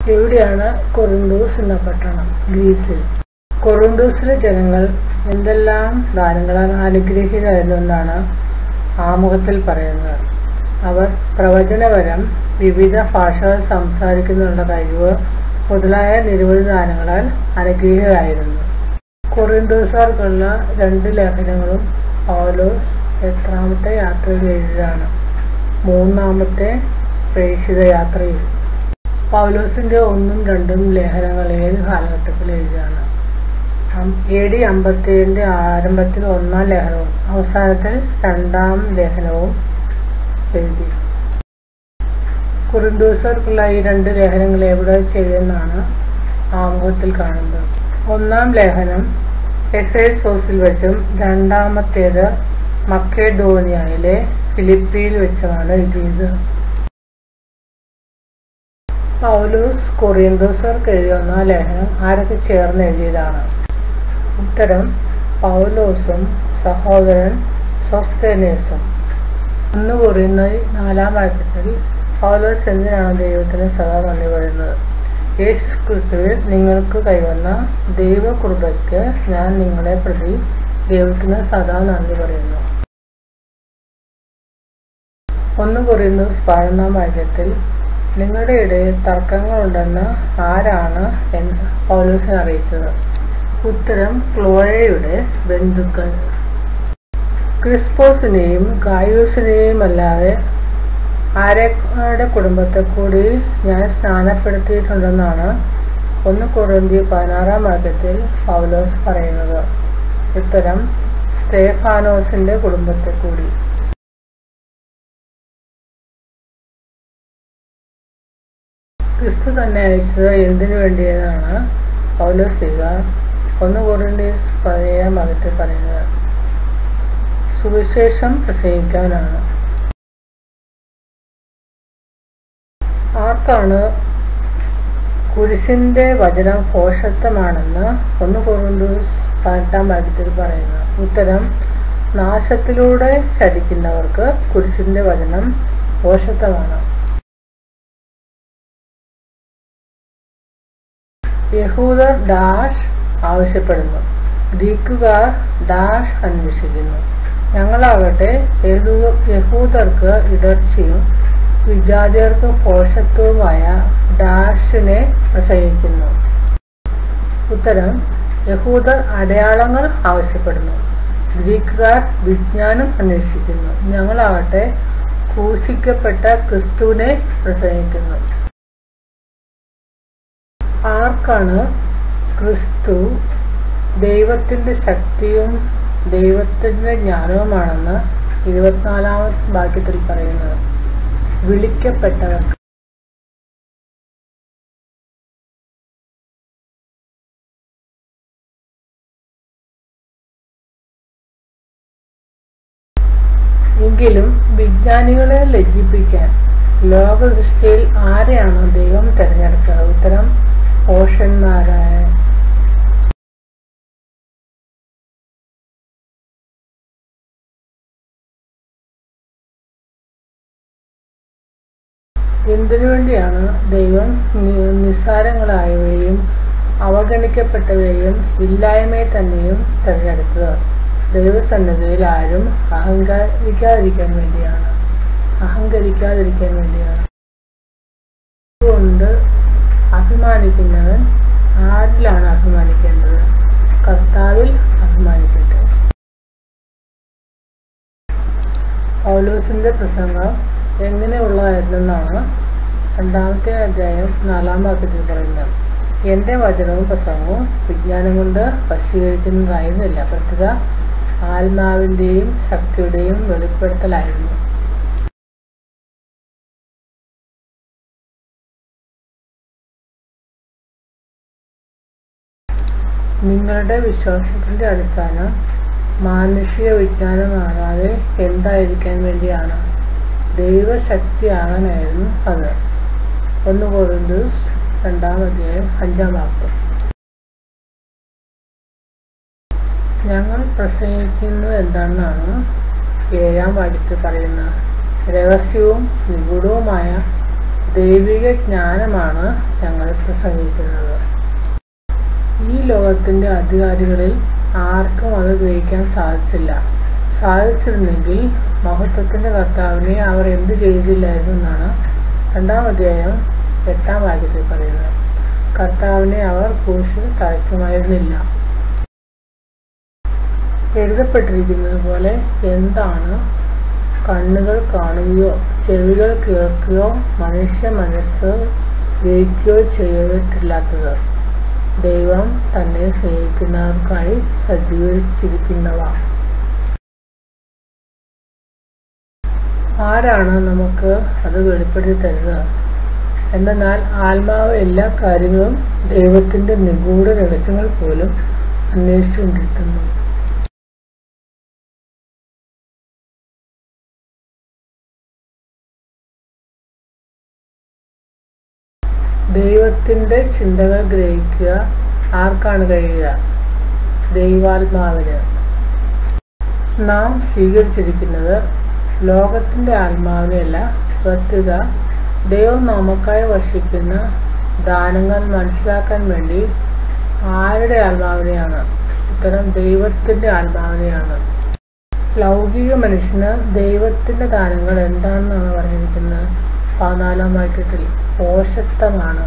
എവിടെയാണ് കൊറിന്തോസ് എന്ന പട്ടണം ഗ്രീസിൽ കൊറിന്തോസിലെ ജനങ്ങൾ എന്തെല്ലാം ദാനങ്ങളാൽ അനുഗ്രഹീതരായിരുന്നു എന്നാണ് ആമുഖത്തിൽ പറയുന്നത് അവർ പ്രവചനപരം വിവിധ ഭാഷകൾ സംസാരിക്കുന്നതിനുള്ള കഴിവ് മുതലായ നിരവധി ദാനങ്ങളാൽ അനുഗ്രഹീതരായിരുന്നു കൊറിന്തോസാർക്കുള്ള രണ്ട് ലേഖനങ്ങളും പൗലോസ് എത്രാമത്തെ യാത്രയിൽ എഴുതിയതാണ് മൂന്നാമത്തെ പ്രേക്ഷിത യാത്രയിൽ പൗലോസിന്റെ ഒന്നും രണ്ടും ലേഖനങ്ങൾ ഏത് കാലഘട്ടത്തിൽ എഴുതിയാണ് എ ഡി അമ്പത്തിയേഴിന്റെ ആരംഭത്തിൽ ഒന്നാം ലേഖനവും അവസാനത്തിൽ രണ്ടാം ലേഖനവും എഴുതി കുറിന്തൂസർക്കുള്ള ഈ രണ്ട് ലേഖനങ്ങൾ എവിടെ ചെയ്തെന്നാണ് ആമുഖത്തിൽ കാണുന്നത് ഒന്നാം ലേഖനം എഫേസോസിൽ വെച്ചും രണ്ടാമത്തേത് മക്കേഡോനിയയിലെ ഫിലിപ്പിയിൽ വെച്ചുമാണ് എഴുതിയത് പൗലൂസ് കൊറിയന്തോസർക്ക് എഴുതിയ ലേഖനം ആരൊക്കെ ചേർന്ന് എഴുതിയതാണ് ഉത്തരം പൗലോസും സഹോദരൻ സോസ്തേനേസും ഒന്ന് കുറിയുന്ന നാലാം വാക്യത്തിൽ പൗലോസ് എന്തിനാണ് ദൈവത്തിന് സദാ നന്ദി പറയുന്നത് യേശു ക്രിസ്തുവിൽ നിങ്ങൾക്ക് കൈവന്ന ദൈവകൃപയ്ക്ക് ഞാൻ നിങ്ങളെ പ്രതി ദൈവത്തിന് സദാ നന്ദി പറയുന്നു ഒന്ന് കുറിയുന്നു പതിനൊന്നാം വാക്യത്തിൽ നിങ്ങളുടെ ഇടയിൽ തർക്കങ്ങളുണ്ടെന്ന് ആരാണ് എന്ന് പൗലോസിനെ അറിയിച്ചത് ഉത്തരം ക്ലോയയുടെ ബന്ധുക്കൾ ക്രിസ്പോസിനെയും ഗായൂസിനെയും അല്ലാതെ ആരുടെ കുടുംബത്തെ കൂടി ഞാൻ സ്നാനപ്പെടുത്തിയിട്ടുണ്ടെന്നാണ് ഒന്ന് കുറന്തി പതിനാറാം വാക്യത്തിൽ പൗലോസ് പറയുന്നത് ഉത്തരം സ്തേഫാനോസിന്റെ കുടുംബത്തെ കൂടി ക്രിസ്തു തന്നെ അയച്ചത് എന്തിനു വേണ്ടിയെന്നാണ് പൗലോസ് സിക ഒന്ന് കുറന്തീസ് പതിനേഴാം ഭാഗത്തിൽ പറയുന്നത് സുവിശേഷം പ്രസംഗിക്കാനാണ് ആർക്കാണ് കുരിശിന്റെ വചനം ഭോഷത്വമാണെന്ന് ഒന്ന് കുറന്തൂസ് പതിനെട്ടാം ഭാഗ്യത്തിൽ പറയുന്നത് ഉത്തരം നാശത്തിലൂടെ ചരിക്കുന്നവർക്ക് കുരിശിന്റെ വചനം ഭോഷത്വമാണ് യഹൂദർ ഡാഷ് ആവശ്യപ്പെടുന്നു ഗ്രീക്കുകാർ ഡാഷ് അന്വേഷിക്കുന്നു ഞങ്ങളാകട്ടെ യഹൂദർക്ക് ഇടർച്ചയും വിജാതിയർക്ക് പോഷത്വവുമായ ഡാഷിനെ പ്രസംഗിക്കുന്നു ഉത്തരം യഹൂദർ അടയാളങ്ങൾ ആവശ്യപ്പെടുന്നു ഗ്രീക്കുകാർ വിജ്ഞാനം അന്വേഷിക്കുന്നു ഞങ്ങളാകട്ടെ ക്രൂശിക്കപ്പെട്ട ക്രിസ്തുവിനെ പ്രസംഗിക്കുന്നു ആർക്കാണ് ക്രിസ്തു ദൈവത്തിൻ്റെ ശക്തിയും ദൈവത്തിൻ്റെ ജ്ഞാനവുമാണെന്ന് ഇരുപത്തിനാലാമത്തെ വാക്യത്തിൽ പറയുന്നത് വിളിക്കപ്പെട്ടവർക്ക് എങ്കിലും വിജ്ഞാനികളെ ലജ്ജിപ്പിക്കാൻ ലോകദൃഷ്ടിയിൽ ആരെയാണ് ദൈവം തിരഞ്ഞെടുത്തത് ഉത്തരം ഓഷന്മാരായ എന്തിനു വേണ്ടിയാണ് ദൈവം നിസ്സാരങ്ങളായവയും അവഗണിക്കപ്പെട്ടവയും ഇല്ലായ്മയെ തന്നെയും തിരഞ്ഞെടുത്തത് ദൈവസന്നദ്ധയിൽ ആരും അഹങ്കരിക്കാതിരിക്കാൻ വേണ്ടിയാണ് അഹങ്കരിക്കാതിരിക്കാൻ വേണ്ടിയാണ് അതുകൊണ്ട് അഭിമാനിക്കുന്നവൻ ആരിലാണ് അഭിമാനിക്കേണ്ടത് കർത്താവിൽ അഭിമാനിക്കട്ടെ പൗലോസിന്റെ പ്രസംഗം എങ്ങനെയുള്ളതായിരുന്നെന്നാണ് രണ്ടാമത്തെ അധ്യായം നാലാം വാക്യത്തിൽ പറയുന്നത് എൻ്റെ വചനവും പ്രസംഗവും വിജ്ഞാനം കൊണ്ട് വശീകരിക്കുന്നതായിരുന്നില്ല പ്രത്യേക ആത്മാവിൻ്റെയും ശക്തിയുടെയും വെളിപ്പെടുത്തലായിരുന്നു നിങ്ങളുടെ വിശ്വാസത്തിന്റെ അടിസ്ഥാനം മാനുഷിക വിജ്ഞാനമാകാതെ എന്തായിരിക്കാൻ വേണ്ടിയാണ് ദൈവശക്തിയാകാനായിരുന്നു അത് ഒന്ന് കോറിന്തൂസ് രണ്ടാം അധ്യായം അഞ്ചാം വാക്യം ഞങ്ങൾ പ്രസംഗിക്കുന്നത് എന്താണെന്നാണ് ഏഴാം വാക്യത്തിൽ പറയുന്നത് രഹസ്യവും നിഗൂഢവുമായ ദൈവിക ജ്ഞാനമാണ് ഞങ്ങൾ പ്രസംഗിക്കുന്നത് ഈ ലോകത്തിൻ്റെ അധികാരികളിൽ ആർക്കും അത് ഗ്രഹിക്കാൻ സാധിച്ചില്ല സാധിച്ചിരുന്നെങ്കിൽ മഹത്വത്തിൻ്റെ കർത്താവിനെ അവർ എന്ത് ചെയ്തില്ലായിരുന്നു എന്നാണ് രണ്ടാം അധ്യായം എട്ടാം വാക്യത്തിൽ പറയുന്നത് കർത്താവിനെ അവർ ക്രൂശിൽ തറയ്ക്കുമായിരുന്നില്ല എഴുതപ്പെട്ടിരിക്കുന്നത് പോലെ എന്താണ് കണ്ണുകൾ കാണുകയോ ചെവികൾ കേൾക്കുകയോ മനുഷ്യ മനസ്സ് ഗ്രഹിക്കുകയോ ചെയ്തിട്ടില്ലാത്തത് ദൈവം തന്നെ സ്നേഹിക്കുന്നവർക്കായി സജ്ജീകരിച്ചിരിക്കുന്നവ ആരാണ് നമുക്ക് അത് വെളിപ്പെടുത്തി തരുന്നത് എന്നാൽ ആത്മാവ് എല്ലാ കാര്യങ്ങളും ദൈവത്തിൻ്റെ നിഗൂഢ രഹസ്യങ്ങൾ പോലും അന്വേഷിച്ചുകൊണ്ടിരിക്കുന്നു ദൈവത്തിൻ്റെ ചിന്തകൾ ഗ്രഹിക്കുക ആർക്കാണ് കഴിയുക ദൈവാത്മാവിന് നാം സ്വീകരിച്ചിരിക്കുന്നത് ലോകത്തിൻ്റെ ആത്മാവിനെയല്ല പ്രത്യുത ദൈവം നമുക്കായി വർഷിക്കുന്ന ദാനങ്ങൾ മനസ്സിലാക്കാൻ വേണ്ടി ആരുടെ ആത്മാവിനെയാണ് ഉത്തരം ദൈവത്തിൻ്റെ ആത്മാവിനെയാണ് ലൗകിക മനുഷ്യന് ദൈവത്തിൻ്റെ ദാനങ്ങൾ എന്താണെന്നാണ് പറഞ്ഞിരിക്കുന്നത് പതിനാലാം വാക്യത്തിൽ പോഷത്വമാണ്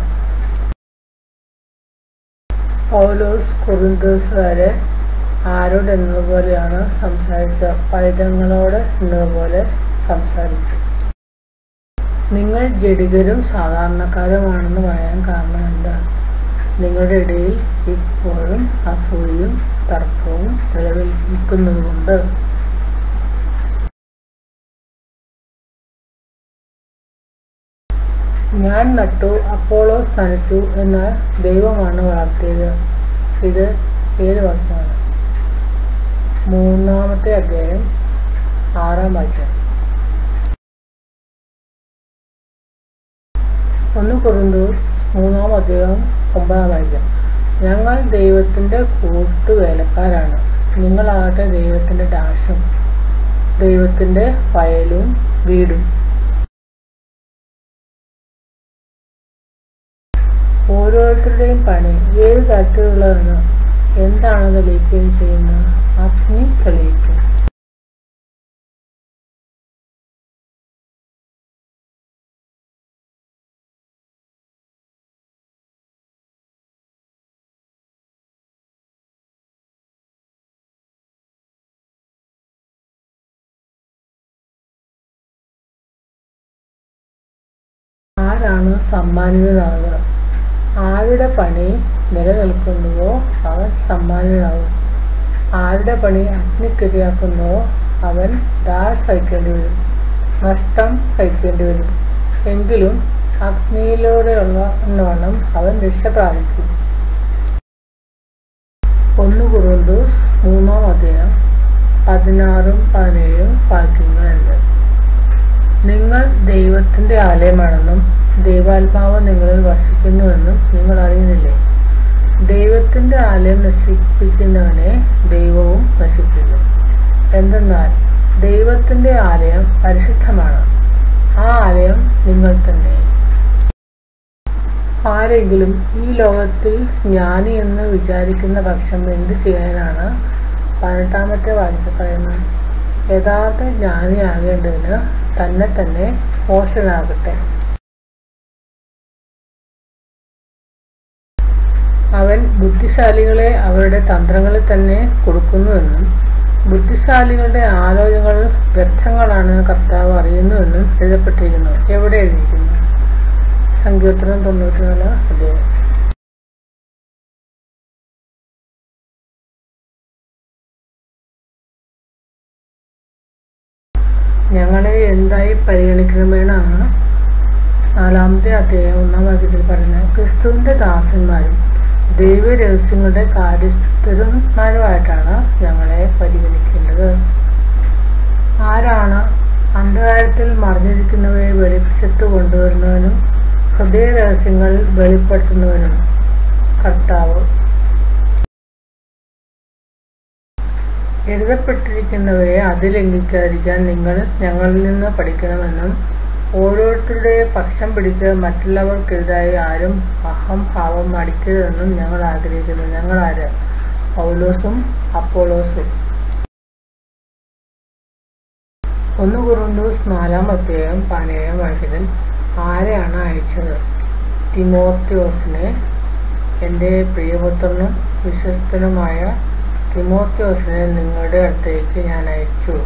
പൗലോസ് കുറുന്തോസുകാരെ ആരോട് എന്നതുപോലെയാണ് സംസാരിച്ച പൈതങ്ങളോട് എന്നതുപോലെ സംസാരിച്ചു നിങ്ങൾ ജഡികരും സാധാരണക്കാരുമാണെന്ന് പറയാൻ കാരണം എന്താണ് നിങ്ങളുടെ ഇടയിൽ ഇപ്പോഴും അസൂയും തർക്കവും നിലനിൽക്കുന്നതുകൊണ്ട് ഞാൻ നട്ടു അപ്പോളോസ് നനച്ചു എന്നാൽ ദൈവമാണ് വളർത്തിയത് ഇത് ഏത് വാക്യമാണ് മൂന്നാമത്തെ അധ്യായം ആറാം വാക്യം ഒന്ന് കുറുന്തോസ് മൂന്നാം അധ്യായം ഒമ്പതാം വാക്യം ഞങ്ങൾ ദൈവത്തിൻ്റെ കൂട്ടുവേലക്കാരാണ് നിങ്ങളാകട്ടെ ദൈവത്തിൻ്റെ ഡാഷും ദൈവത്തിൻ്റെ വയലും വീടും ഓരോരുത്തരുടെയും പണി ഏത് തരത്തിലുള്ളതെന്ന് എന്താണെന്ന് തെളിയിക്കുകയും ചെയ്യുന്നത് അഗ്നി തെളിയിക്കും ആരാണ് സമ്മാനിതനാവുക ആരുടെ പണി നിലനിൽക്കുന്നുവോ അവൻ സമ്മാനിതനാവും ആരുടെ പണി അഗ്നിക്കിരയാക്കുന്നുവോ അവൻ ദാഷ് സഹിക്കേണ്ടി വരും നഷ്ടം സഹിക്കേണ്ടി വരും എങ്കിലും അഗ്നിയിലൂടെയുള്ള എന്നവണ്ണം അവൻ രക്ഷ പ്രാപിക്കും ഒന്ന് കുറുന്തൂസ് മൂന്നാം അധ്യായം പതിനാറും പതിനേഴും വാക്യങ്ങളുണ്ട് നിങ്ങൾ ദൈവത്തിൻ്റെ ആലയമാണെന്നും ദൈവാത്മാവ് നിങ്ങളിൽ വസിക്കുന്നുവെന്നും നിങ്ങൾ അറിയുന്നില്ലേ ദൈവത്തിൻ്റെ ആലയം നശിപ്പിക്കുന്നവനെ ദൈവവും നശിപ്പിക്കും എന്തെന്നാൽ ദൈവത്തിൻ്റെ ആലയം പരിശുദ്ധമാണ് ആ ആലയം നിങ്ങൾ തന്നെ ആരെങ്കിലും ഈ ലോകത്തിൽ ജ്ഞാനി എന്ന് വിചാരിക്കുന്ന പക്ഷം എന്ത് ചെയ്യാനാണ് പതിനെട്ടാമത്തെ വാക്യത്തിൽ പറയുന്നത് യഥാർത്ഥ ജ്ഞാനിയാകേണ്ടതിന് തന്നെ തന്നെ പോഷനാകട്ടെ അവൻ ബുദ്ധിശാലികളെ അവരുടെ തന്ത്രങ്ങളിൽ തന്നെ കൊടുക്കുന്നുവെന്നും ബുദ്ധിശാലികളുടെ ആലോചനകൾ വ്യർത്ഥങ്ങളാണ് കർത്താവ് അറിയുന്നുവെന്നും എഴുതപ്പെട്ടിരിക്കുന്നു എവിടെ എഴുതിയിരിക്കുന്നു സങ്കീർത്തനം തൊണ്ണൂറ്റിനാല് അദ്ദേഹം ഞങ്ങളെ എന്തായി പരിഗണിക്കണമെന്നാണ് നാലാമത്തെ അധ്യായം ഒന്നാം വാക്യത്തിൽ പറയുന്നത് ക്രിസ്തുവിൻ്റെ ദാസന്മാരും ദൈവ രഹസ്യങ്ങളുടെ കാര്യസ്ഥന്മാരുമായിട്ടാണ് ഞങ്ങളെ പരിഗണിക്കേണ്ടത് ആരാണ് അന്ധകാരത്തിൽ മറിഞ്ഞിരിക്കുന്നവയെ വെളിച്ചത്ത് കൊണ്ടുവരുന്നവനും ഹൃദയ രഹസ്യങ്ങൾ വെളിപ്പെടുത്തുന്നവനും കർത്താവ് എഴുതപ്പെട്ടിരിക്കുന്നവയെ അതിലംഘിക്കാതിരിക്കാൻ നിങ്ങൾ ഞങ്ങളിൽ നിന്ന് പഠിക്കണമെന്നും ഓരോരുത്തരുടെ പക്ഷം പിടിച്ച് മറ്റുള്ളവർക്കെതിരായി ആരും അഹംഭാവം അടിക്കരുതെന്നും ഞങ്ങൾ ആഗ്രഹിക്കുന്നു ഞങ്ങൾ ആര് പൗലോസും അപ്പോളോസും ഒന്ന് കുറുന്തൂസ് നാലാം അധ്യായം പതിനേഴാം വാക്യത്തിൽ ആരെയാണ് അയച്ചത് തിമോത്യോസിനെ എൻ്റെ പ്രിയപുത്രനും വിശ്വസ്തനുമായ തിമോത്യോസിനെ നിങ്ങളുടെ അടുത്തേക്ക് ഞാൻ അയച്ചു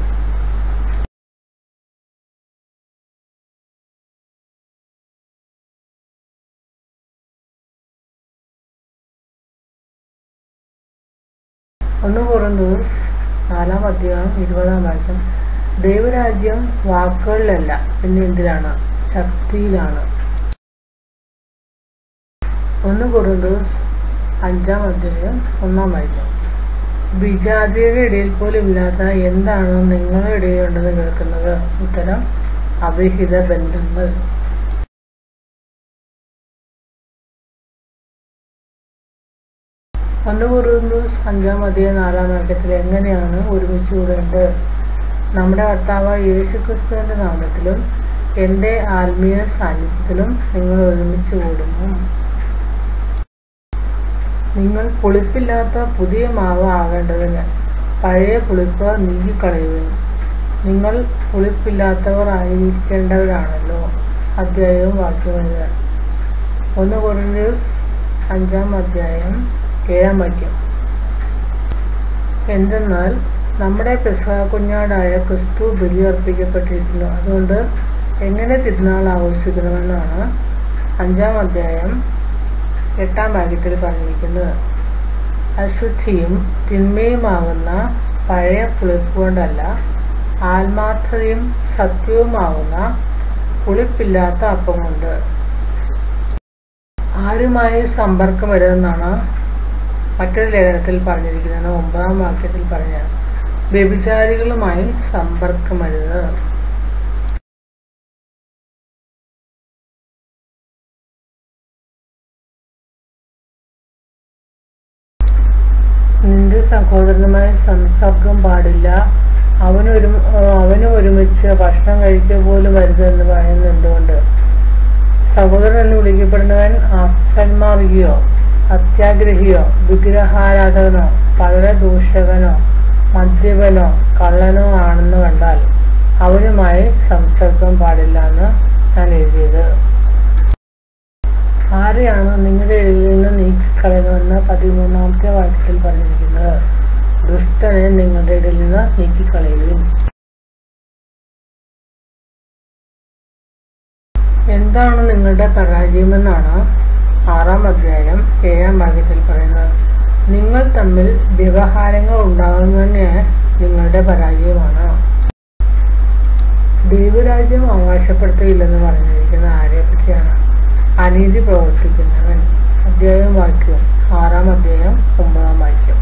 ഒന്ന് കുറന്തൂസ് നാലാം അധ്യായം ഇരുപതാം വാക്യം ദൈവരാജ്യം വാക്കുകളിലല്ല പിന്നെ എന്തിലാണ് ശക്തിയിലാണ് ഒന്ന് കുറന്തൂസ് അഞ്ചാം അധ്യായം ഒന്നാം വാക്യം വിജാതിയുടെ ഇടയിൽ പോലും ഇല്ലാത്ത എന്താണ് നിങ്ങളുടെ ഇടയിലുണ്ടെന്ന് കേൾക്കുന്നത് ഉത്തരം അവിഹിത ബന്ധങ്ങൾ ഒന്ന് കുറുന്തൂസ് അഞ്ചാം അധ്യായം നാലാം വാക്യത്തിൽ എങ്ങനെയാണ് ഒരുമിച്ച് കൂടേണ്ടത് നമ്മുടെ കർത്താവ് യേശുക്രിസ്തുവിന്റെ നാമത്തിലും എൻ്റെ ആത്മീയ സാന്നിധ്യത്തിലും നിങ്ങൾ ഒരുമിച്ച് കൂടുന്നു നിങ്ങൾ പുളിപ്പില്ലാത്ത പുതിയ മാവ് ആകേണ്ടതിന് പഴയ പുളിപ്പ് നീക്കിക്കളയുകയും നിങ്ങൾ പുളിപ്പില്ലാത്തവർ ആയിരിക്കേണ്ടവരാണല്ലോ അധ്യായവും വാക്യമെഴുതുക ഒന്ന് കൊറിന്ത്യസ് അഞ്ചാം അധ്യായം ഏഴാം വാക്യം എന്തെന്നാൽ നമ്മുടെ പെസഹ കുഞ്ഞാടായ ക്രിസ്തു ബലിയർപ്പിക്കപ്പെട്ടിരിക്കുന്നു അതുകൊണ്ട് എങ്ങനെ തിരുനാൾ ആഘോഷിക്കണമെന്നാണ് അഞ്ചാം അധ്യായം എട്ടാം വാക്യത്തിൽ പറഞ്ഞിരിക്കുന്നത് അശുദ്ധിയും തിന്മയുമാകുന്ന പഴയ പുളിപ്പ് കൊണ്ടല്ല ആത്മാർത്ഥതയും സത്യവുമാകുന്ന പുളിപ്പില്ലാത്ത അപ്പം കൊണ്ട് ആരുമായി സമ്പർക്കം വരുമെന്നാണ് മറ്റൊരു ലേഖനത്തിൽ പറഞ്ഞിരിക്കുന്നത് ഒമ്പതാം വാക്യത്തിൽ പറഞ്ഞ വ്യഭിചാരികളുമായി സമ്പർക്കം വരുന്നത് നിന്റെ സഹോദരനുമായി സംസർഗം പാടില്ല അവനൊരു അവനും ഒരുമിച്ച് ഭക്ഷണം കഴിക്കുക പോലും വരുതെന്ന് പറയുന്നത് എന്തുകൊണ്ട് സഹോദരൻ എന്ന് വിളിക്കപ്പെടുന്നവൻ അസന്മാർഗിയോ അത്യാഗ്രഹിയോ വിഗ്രഹാരാധകനോ പരദൂഷകനോ മദ്യപനോ കള്ളനോ ആണെന്ന് കണ്ടാൽ അവനുമായി സംസർഗം പാടില്ല എന്ന് ഞാൻ എഴുതിയത് ആരെയാണ് നിങ്ങളുടെ ഇടയിൽ നിന്ന് നീക്കിക്കളയണമെന്ന് പതിമൂന്നാമത്തെ വാക്യത്തിൽ പറഞ്ഞിരിക്കുന്നത് ദുഷ്ടനെ നിങ്ങളുടെ ഇടയിൽ നിന്ന് നീക്കിക്കളയുകയും എന്താണ് നിങ്ങളുടെ പരാജയമെന്നാണ് ആറാം അധ്യായം ഏഴാം ഭാഗ്യത്തിൽ പറയുന്നത് നിങ്ങൾ തമ്മിൽ വ്യവഹാരങ്ങൾ ഉണ്ടാകുന്നതന്നെ നിങ്ങളുടെ പരാജയമാണ് ദൈവരാജ്യം അവകാശപ്പെടുത്തുകയില്ലെന്ന് പറഞ്ഞിരിക്കുന്ന ആരെ പറ്റിയാണ് അനീതി പ്രവർത്തിക്കുന്നവൻ അധ്യായം വാക്യം ആറാം അധ്യായം ഒമ്പതാം വാക്യം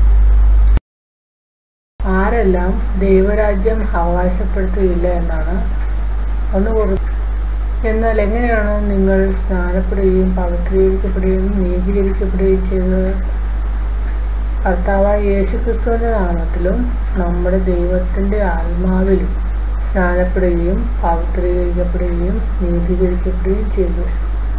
ആരെല്ലാം ദൈവരാജ്യം അവകാശപ്പെടുത്തുകയില്ല എന്നാണ് ഒന്ന് കുറി എന്നാൽ എങ്ങനെയാണ് നിങ്ങൾ സ്നാനപ്പെടുകയും പവിത്രീകരിക്കപ്പെടുകയും നീതീകരിക്കപ്പെടുകയും ചെയ്തത് കർത്താവായ യേശുക്രിസ്തുവിന്റെ നാമത്തിലും നമ്മുടെ ദൈവത്തിന്റെ ആത്മാവിലും സ്നാനപ്പെടുകയും പവിത്രീകരിക്കപ്പെടുകയും നീതീകരിക്കപ്പെടുകയും ചെയ്തു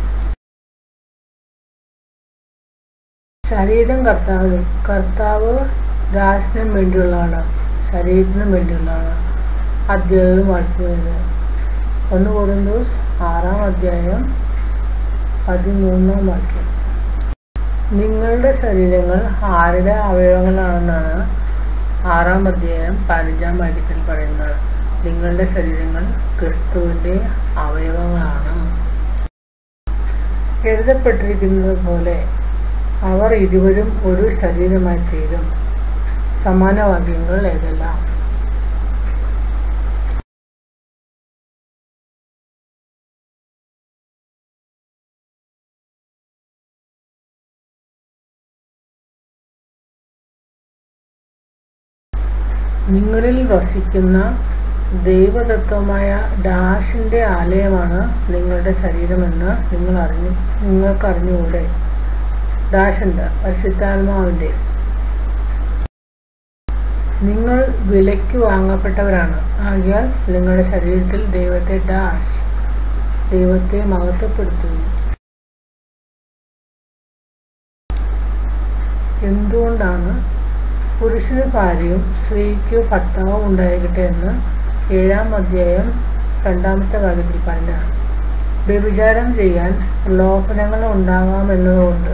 ശരീരം കർത്താവ് കർത്താവ് ദാസനും വേണ്ടിയുള്ളതാണ് ശരീരത്തിനും വേണ്ടിയുള്ളതാണ് അധ്യായവും വാക്യമായത് ഒന്ന് കൊറിന്തോസ് ആറാം അധ്യായം പതിമൂന്നാം വാക്യം നിങ്ങളുടെ ശരീരങ്ങൾ ആരുടെ അവയവങ്ങളാണെന്നാണ് ആറാം അധ്യായം പതിനഞ്ചാം വാക്യത്തിൽ പറയുന്നത് നിങ്ങളുടെ ശരീരങ്ങൾ ക്രിസ്തുവിന്റെ അവയവങ്ങളാണ് എഴുതപ്പെട്ടിരിക്കുന്നത് പോലെ അവർ ഇരുവരും ഒരു ശരീരമായി തീരും സമാനവാക്യങ്ങൾ ഏതെല്ലാം നിങ്ങളിൽ വസിക്കുന്ന ദൈവതത്വമായ ഡാഷിന്റെ ആലയമാണ് നിങ്ങളുടെ ശരീരമെന്ന് നിങ്ങൾ അറിഞ്ഞു നിങ്ങൾക്ക് അറിഞ്ഞുകൂടെ ഡാഷുണ്ട് പരിശുദ്ധാത്മാവിന്റെ നിങ്ങൾ വിലയ്ക്ക് വാങ്ങപ്പെട്ടവരാണ് ആകിയാൽ നിങ്ങളുടെ ശരീരത്തിൽ ദൈവത്തെ ഡാഷ് ദൈവത്തെ മഹത്വപ്പെടുത്തുന്നു എന്തുകൊണ്ടാണ് പുരുഷന് ഭാര്യയും സ്ത്രീക്ക് ഭർത്താവും ഉണ്ടായിരിക്കട്ടെ എന്ന് ഏഴാം അധ്യായം രണ്ടാമത്തെ ഭാഗത്തിൽ പറഞ്ഞ വ്യഭിചാരം ചെയ്യാൻ പ്രലോഭനങ്ങൾ ഉണ്ടാകാമെന്നതുകൊണ്ട്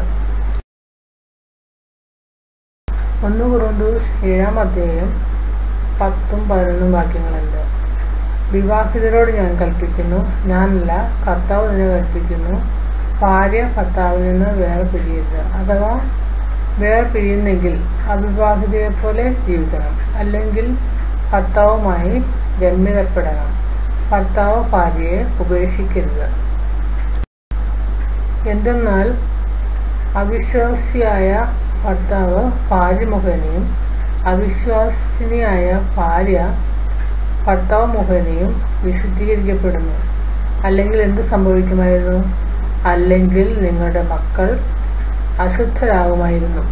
ഒന്ന് കുറൂണ്ടൂസ് ഏഴാം അധ്യായം പത്തും പതിനൊന്നും വാക്യങ്ങളുണ്ട് വിവാഹിതരോട് ഞാൻ കൽപ്പിക്കുന്നു ഞാനല്ല കർത്താവ് നിന്നെ കൽപ്പിക്കുന്നു ഭാര്യ ഭർത്താവിൽ നിന്ന് വേറെ പിരിയരുത് അഥവാ വേറെ പിരിയുന്നെങ്കിൽ അവിവാഹിതയെ പോലെ ജീവിക്കണം അല്ലെങ്കിൽ ഭർത്താവുമായി രമ്യതപ്പെടണം ഭർത്താവ് ഭാര്യയെ ഉപേക്ഷിക്കരുത് എന്തെന്നാൽ അവിശ്വാസിയായ ഭർത്താവ് ഭാര്യ മുഖേനയും അവിശ്വാസിനിയായ ഭാര്യ ഭർത്താവ് മുഖേനയും വിശുദ്ധീകരിക്കപ്പെടുന്നു അല്ലെങ്കിൽ എന്ത് സംഭവിക്കുമായിരുന്നു അല്ലെങ്കിൽ നിങ്ങളുടെ മക്കൾ അശുദ്ധരാകുമായിരുന്നു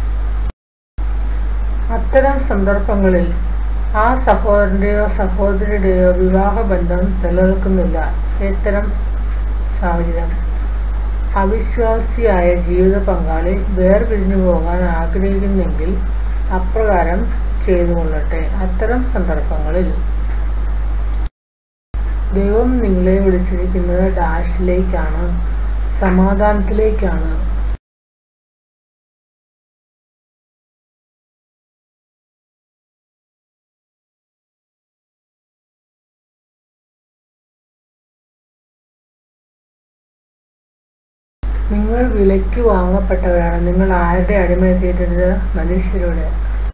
അത്തരം സന്ദർഭങ്ങളിൽ ആ സഹോദരന്റെയോ സഹോദരിയുടെയോ വിവാഹബന്ധം നിലനിൽക്കുന്നില്ല ഇത്തരം സാഹചര്യം അവിശ്വാസിയായ ജീവിത പങ്കാളി വേർപിരിഞ്ഞു പോകാൻ ആഗ്രഹിക്കുന്നെങ്കിൽ അപ്രകാരം ചെയ്തുകൊള്ളട്ടെ അത്തരം സന്ദർഭങ്ങളിൽ ദൈവം നിങ്ങളെ വിളിച്ചിരിക്കുന്നത് ഡാഷിലേക്കാണ് സമാധാനത്തിലേക്കാണ് നിങ്ങൾ വിലയ്ക്ക് വാങ്ങപ്പെട്ടവരാണ് നിങ്ങൾ ആരുടെ അടിമ തീരരുത് മനുഷ്യരുടെ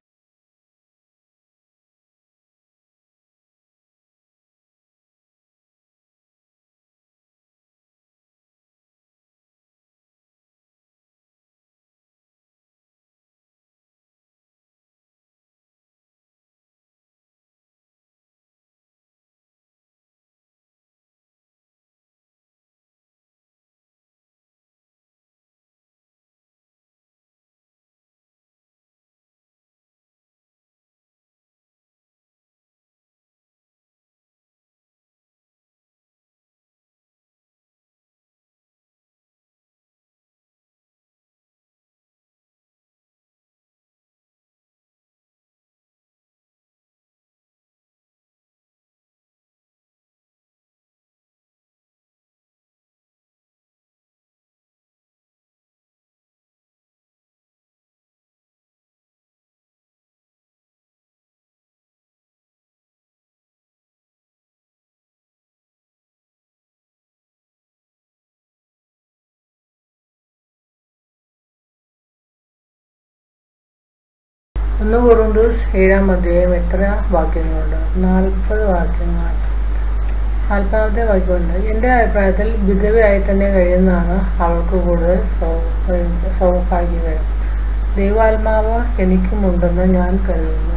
ഒന്ന് കൊറിന്തോസ് ഏഴാം അധ്യായം എത്ര വാക്യങ്ങളുണ്ട് നാൽപ്പത് വാക്യങ്ങൾ നാൽപ്പതാമത്തെ വാക്യമുണ്ട് എൻ്റെ അഭിപ്രായത്തിൽ വിധവയായി തന്നെ കഴിയുന്നതാണ് അവൾക്ക് കൂടുതൽ സൗ- സൗഭാഗ്യകരം ദൈവാത്മാവ് എനിക്കുമുണ്ടെന്ന് ഞാൻ കരുതുന്നു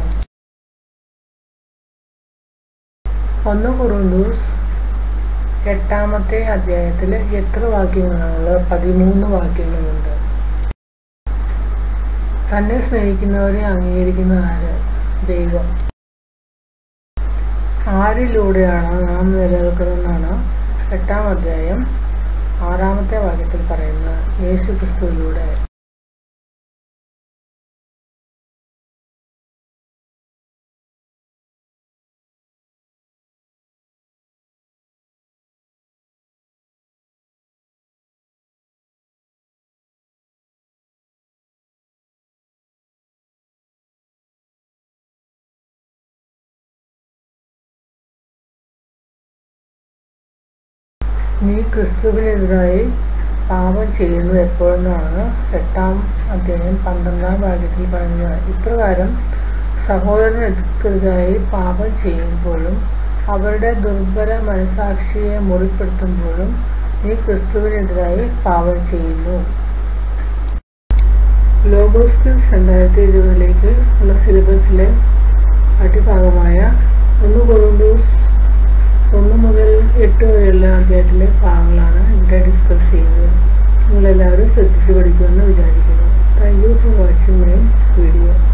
ഒന്ന് കൊറിന്തോസ് എട്ടാമത്തെ അധ്യായത്തിൽ എത്ര വാക്യങ്ങളുള്ളത് പതിമൂന്ന് വാക്യങ്ങളുണ്ട് തന്നെ സ്നേഹിക്കുന്നവരെ അംഗീകരിക്കുന്ന ആര് ദൈവം ആരിലൂടെയാണ് നാം നിലനിൽക്കുന്നതെന്നാണ് എട്ടാം അധ്യായം ആറാമത്തെ വാക്യത്തിൽ പറയുന്നത് യേശു ക്രിസ്തുവിലൂടെ നീ ക്രിസ്തുവിനെതിരായി പാപം ചെയ്യുന്നത് എപ്പോഴെന്നാണ് എട്ടാം അധ്യായം പന്ത്രണ്ടാം വാക്യത്തിൽ പറയുന്നത് ഇപ്രകാരം സഹോദരനെതിരായി പാപം ചെയ്യുമ്പോഴും അവരുടെ ദുർബല മനസാക്ഷിയെ മുറിപ്പെടുത്തുമ്പോഴും നീ ക്രിസ്തുവിനെതിരായി പാപം ചെയ്യുന്നു ഗ്ലോബൽ സ്കിൽസ് രണ്ടായിരത്തി ഇരുപതിലേക്ക് ഉള്ള സിലബസിലെ അടിഭാഗമായ ഒന്ന് കൊറിന്തോസ് ഒന്ന് മുതൽ എട്ട് വരെയുള്ള അധ്യായത്തിലെ ഭാഗങ്ങളാണ് ഇവിടെ ഡിസ്കസ് ചെയ്യുന്നത് നിങ്ങളെല്ലാവരും ശ്രദ്ധിച്ചു പഠിക്കുമെന്ന് വിചാരിക്കുന്നു thank you for watching my video